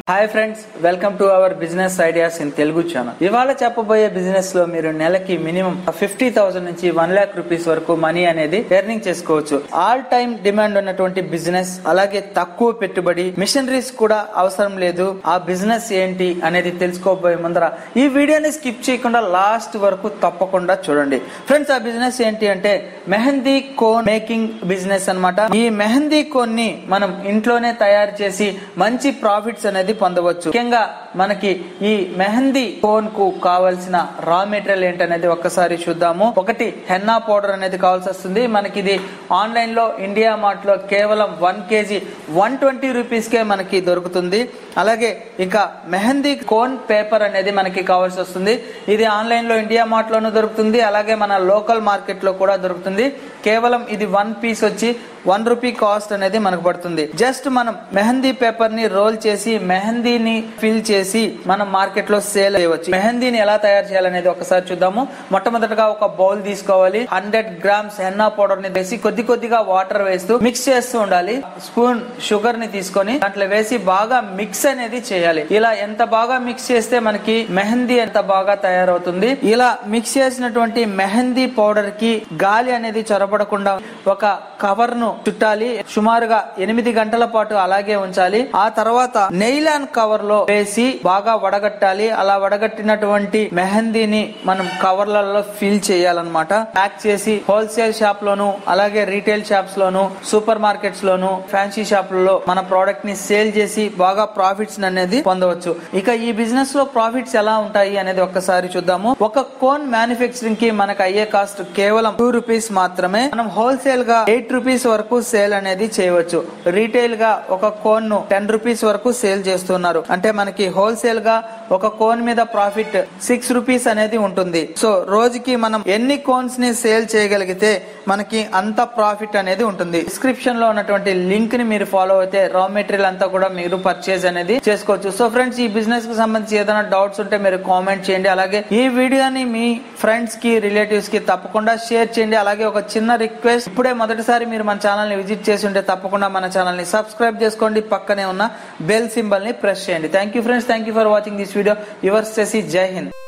hi friends welcome to our business ideas in Telugu channel ఇవాళ చెప్పబోయే business లో మీరు నెలకి మినిమం ఫిఫ్టీ థౌసండ్ నుంచి వన్ లాక్ రూపీస్ వరకు మనీ అనేది ఎర్నింగ్ చేసుకోవచ్చు ఆల్ టైమ్ డిమాండ్ ఉన్నటువంటి బిజినెస్ అలాగే తక్కువ పెట్టుబడి మిషనరీస్ కూడా అవసరం లేదు ఆ బిజినెస్ ఏంటి అనేది తెలుసుకోబోయే ముందర ఈ వీడియోని స్కిప్ చేయకుండా లాస్ట్ వరకు తప్పకుండా చూడండి ఫ్రెండ్స్ ఆ బిజినెస్ ఏంటి అంటే మెహందీ కోన్ మేకింగ్ బిజినెస్ అన్నమాట ఈ మెహందీ కోన్ ని మనం ఇంట్లోనే తయారు చేసి మంచి ప్రాఫిట్స్ అనేది పొందవచ్చు ముఖ్యంగా మనకి ఈ మెహందీ కోన్ కు కావాల్సిన రా మెటీరియల్ ఏంటనేది ఒక్కసారి చూద్దాము ఒకటి హెన్నా పౌడర్ అనేది కావాల్సి వస్తుంది మనకి ఇది ఆన్లైన్ లో ఇండియా మార్ట్ లో కేవలం one KG one twenty rupees కే మనకి దొరుకుతుంది అలాగే ఇంకా మెహందీ కోన్ పేపర్ అనేది మనకి కావాల్సి వస్తుంది ఇది ఆన్లైన్ లో ఇండియా మార్ట్ లోనూ దొరుకుతుంది అలాగే మన లోకల్ మార్కెట్ లో కూడా దొరుకుతుంది కేవలం ఇది వన్ పీస్ వచ్చి వన్ రూపీ కాస్ట్ అనేది మనకు పడుతుంది జస్ట్ మనం మెహందీ పేపర్ ని రోల్ చేసి మెహందీని ఫిల్ చేసి మనం మార్కెట్ లో సేల్ చేయవచ్చు మెహందీని ఎలా తయారు చేయాలనేది ఒకసారి చూద్దాము మొట్టమొదటిగా ఒక బౌల్ తీసుకోవాలి హండ్రెడ్ గ్రామ్స్ హెన్నా పౌడర్ ని వేసి కొద్ది కొద్దిగా వాటర్ వేస్తూ మిక్స్ చేస్తూ ఉండాలి స్పూన్ షుగర్ ని తీసుకొని దాంట్లో వేసి బాగా మిక్స్ అనేది చేయాలి ఇలా ఎంత బాగా మిక్స్ చేస్తే మనకి మెహందీ ఎంత బాగా తయారవుతుంది ఇలా మిక్స్ చేసినటువంటి మెహందీ పౌడర్ కి గాలి అనేది చొరబడకుండా ఒక కవర్ ను చుట్టాలి సుమారుగా ఎనిమిది గంటల పాటు అలాగే ఉంచాలి ఆ తర్వాత నెయిలాన్ కవర్ లో వేసి బాగా వడగట్టాలి అలా వడగట్టినటువంటి మెహందీని మనం కవర్లలో ఫిల్ చేయాలన్నమాట ప్యాక్ చేసి హోల్సేల్ షాప్ లోను అలాగే రీటైల్ షాప్స్ లోను సూపర్ మార్కెట్స్ లోను ఫ్యాన్సీ షాపులలో మన ప్రోడక్ట్ ని సేల్ చేసి బాగా ప్రాఫిట్స్ అనేది పొందవచ్చు ఇక ఈ బిజినెస్ లో ప్రాఫిట్స్ ఎలా ఉంటాయి అనేది ఒక్కసారి చూద్దాము ఒక కోన్ మ్యానుఫ్యాక్చరింగ్ కి మనకు అయ్యే కాస్ట్ కేవలం టూ రూపీస్ మాత్రమే మనం హోల్సేల్ గా ఎయిట్ రూపీస్ వరకు సేల్ అనేది చేయవచ్చు రీటైల్ గా ఒక కోన్ ను టెన్ రూపీస్ వరకు సేల్ చేస్తున్నారు అంటే మనకి హోల్సేల్ గా ఒక కోన్ మీద ప్రాఫిట్ సిక్స్ రూపీస్ అనేది ఉంటుంది సో రోజుకి మనం ఎన్ని కోన్స్ ని సేల్ చేయగలిగితే మనకి అంత ప్రాఫిట్ అనేది ఉంటుంది డిస్క్రిప్షన్ లో ఉన్నటువంటి లింక్ ని మీరు ఫాలో అయితే రా మెటీరియల్ అంతా కూడా మీరు పర్చేజ్ అనేది చేసుకోవచ్చు సో ఫ్రెండ్స్ ఈ బిజినెస్ కి సంబంధించి ఏదైనా డౌట్స్ ఉంటే మీరు కామెంట్ చేయండి అలాగే ఈ వీడియోని మీ ఫ్రెండ్స్ కి రిలేటివ్స్ కి తప్పకుండా షేర్ చేయండి అలాగే ఒక చిన్న రిక్వెస్ట్ ఇప్పుడే మొదటిసారి మీరు మన ఛానల్ ని విజిట్ చేసి ఉంటే తప్పకుండా మన ఛానల్ ని సబ్స్క్రైబ్ చేసుకోండి పక్కనే ఉన్న బెల్ సింబల్ ని ప్రెస్ చేయండి thank you friends thank you for watching this video యువర్స్ చేసి జై హింద్